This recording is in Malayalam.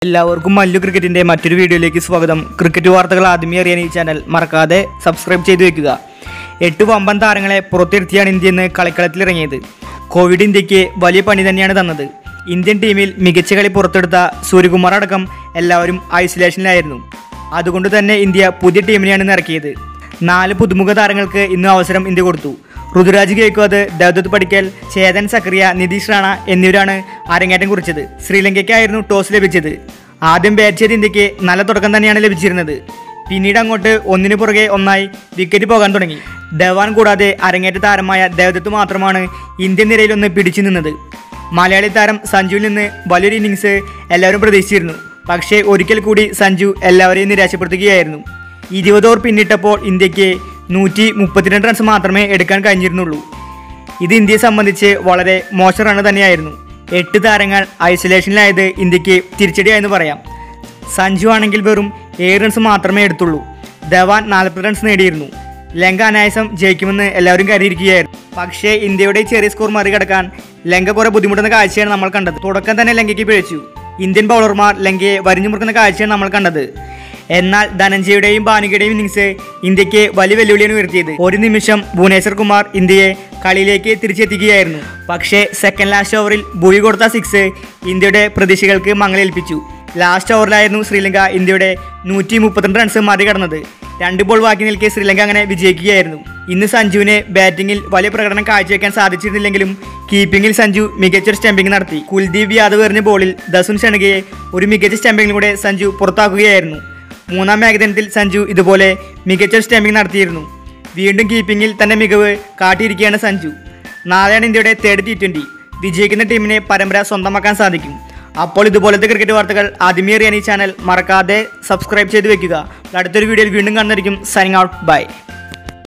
എല്ലാവർക്കും മല്ലു ക്രിക്കറ്റിന്റെ മറ്റൊരു വീഡിയോയിലേക്ക് സ്വാഗതം ക്രിക്കറ്റ് വാർത്തകൾ ആദ്യമേ അറിയാൻ ഈ ചാനൽ മറക്കാതെ സബ്സ്ക്രൈബ് ചെയ്തു വെക്കുക എട്ട് വമ്പൻ താരങ്ങളെ പുറത്തിരുത്തിയാണ് ഇന്ത്യ ഇന്ന് കളിക്കളത്തിലിറങ്ങിയത് കോവിഡ് ഇന്ത്യക്ക് വലിയ പണി തന്നെയാണ് തന്നത് ഇന്ത്യൻ ടീമിൽ മികച്ച കളി പുറത്തെടുത്ത സൂര്യകുമാർ അടക്കം എല്ലാവരും ഐസൊലേഷനിലായിരുന്നു അതുകൊണ്ട് തന്നെ ഇന്ത്യ പുതിയ ടീമിനെയാണ് ഇന്ന് ഇറക്കിയത് നാല് പുതുമുഖ താരങ്ങൾക്ക് ഇന്ന് അവസരം ഇന്ത്യ കൊടുത്തു ഋതുരാജ് ഗേക്വാദ് ദൗദത്ത് പടിക്കൽ ചേതൻ സക്രിയ നിതീഷ് റാണ എന്നിവരാണ് അരങ്ങേറ്റം കുറിച്ചത് ശ്രീലങ്കയ്ക്കായിരുന്നു ടോസ് ലഭിച്ചത് ആദ്യം ബാറ്റ് ചെയ്ത ഇന്ത്യക്ക് നല്ല തുടക്കം തന്നെയാണ് ലഭിച്ചിരുന്നത് പിന്നീട് അങ്ങോട്ട് ഒന്നിനു പുറകെ ഒന്നായി വിക്കറ്റ് പോകാൻ തുടങ്ങി ധവാൻ കൂടാതെ അരങ്ങേറ്റ താരമായ ദേവദത്ത് മാത്രമാണ് ഇന്ത്യൻ നിരയിൽ ഒന്ന് പിടിച്ചു നിന്നത് മലയാളി താരം സഞ്ജുവിൽ നിന്ന് വലിയൊരു ഇന്നിങ്സ് എല്ലാവരും പ്രതീക്ഷിച്ചിരുന്നു പക്ഷേ ഒരിക്കൽ കൂടി സഞ്ജു എല്ലാവരെയും നിരാശപ്പെടുത്തുകയായിരുന്നു ഇരുപത് ഓവർ പിന്നിട്ടപ്പോൾ ഇന്ത്യക്ക് നൂറ്റി മുപ്പത്തിരണ്ട് റൺസ് മാത്രമേ എടുക്കാൻ കഴിഞ്ഞിരുന്നുള്ളൂ ഇത് ഇന്ത്യയെ സംബന്ധിച്ച് വളരെ മോശം റണ്ണ് തന്നെയായിരുന്നു എട്ട് താരങ്ങൾ ഐസൊലേഷനിലായത് ഇന്ത്യക്ക് തിരിച്ചടിയായെന്ന് പറയാം സഞ്ജു ആണെങ്കിൽ വെറും ഏഴ് റൺസ് മാത്രമേ എടുത്തുള്ളൂ ധവാൻ നാൽപ്പത് റൺസ് നേടിയിരുന്നു ലങ്ക അനായാസം ജയിക്കുമെന്ന് എല്ലാവരും കരുതിയിരിക്കുകയായിരുന്നു പക്ഷേ ഇന്ത്യയുടെ ചെറിയ സ്കോർ മറികടക്കാൻ ലങ്ക കുറെ ബുദ്ധിമുട്ടുന്ന കാഴ്ചയാണ് നമ്മൾ കണ്ടത് തുടക്കം തന്നെ ലങ്കയ്ക്ക് പിഴച്ചു ഇന്ത്യൻ ബൗളർമാർ ലങ്കയെ വരിഞ്ഞു മുറുക്കുന്ന കാഴ്ചയാണ് നമ്മൾ കണ്ടത് എന്നാൽ ധനഞ്ജയുടെയും ബാനികയുടെയും ഇന്നിങ്സ് ഇന്ത്യക്ക് വലിയ വെല്ലുവിളിയാണ് ഉയർത്തിയത് ഒരു നിമിഷം ഭുവനേശ്വർ കുമാർ ഇന്ത്യയെ കളിയിലേക്ക് തിരിച്ചെത്തിക്കുകയായിരുന്നു പക്ഷേ സെക്കൻഡ് ലാസ്റ്റ് ഓവറിൽ ഭൂവി കൊടുത്ത സിക്സ് ഇന്ത്യയുടെ പ്രതീക്ഷകൾക്ക് മങ്ങലേൽപ്പിച്ചു ലാസ്റ്റ് ഓവറിലായിരുന്നു ശ്രീലങ്ക ഇന്ത്യയുടെ നൂറ്റി മുപ്പത്തിരണ്ട് റൺസ് മറികടന്നത് രണ്ട് ബോൾ ബാക്കി നിൽക്കെ ശ്രീലങ്ക അങ്ങനെ വിജയിക്കുകയായിരുന്നു ഇന്ന് സഞ്ജുവിന് ബാറ്റിംഗിൽ വലിയ പ്രകടനം കാഴ്ചവെക്കാൻ സാധിച്ചിരുന്നില്ലെങ്കിലും കീപ്പിംഗിൽ സഞ്ജു മികച്ചൊരു സ്റ്റംപിംഗ് നടത്തി കുൽദീപ് യാദവ് എറിഞ്ഞ ബോളിൽ ദസുൻ ഷണഗയെ ഒരു മികച്ച സ്റ്റംപിങ്ങിലൂടെ സഞ്ജു പുറത്താക്കുകയായിരുന്നു മൂന്നാം ഏകദിനത്തിൽ സഞ്ജു ഇതുപോലെ മികച്ച സ്റ്റംപിംഗ് നടത്തിയിരുന്നു വീണ്ടും കീപ്പിംഗിൽ തന്റെ മികവ് കാട്ടിയിരിക്കുകയാണ് സഞ്ജു നാളെയാണ് ഇന്ത്യയുടെ തേർഡ് ടി ട്വൻ്റി വിജയിക്കുന്ന ടീമിനെ പരമ്പര സ്വന്തമാക്കാൻ സാധിക്കും അപ്പോൾ ഇതുപോലത്തെ ക്രിക്കറ്റ് വാർത്തകൾ ആദ്യമേ അറിയാൻ ഈ ചാനൽ മറക്കാതെ സബ്സ്ക്രൈബ് ചെയ്ത് വെക്കുക അടുത്തൊരു വീഡിയോയിൽ വീണ്ടും കാണുന്നതായിരിക്കും സൈനിങ് ഔട്ട് ബൈ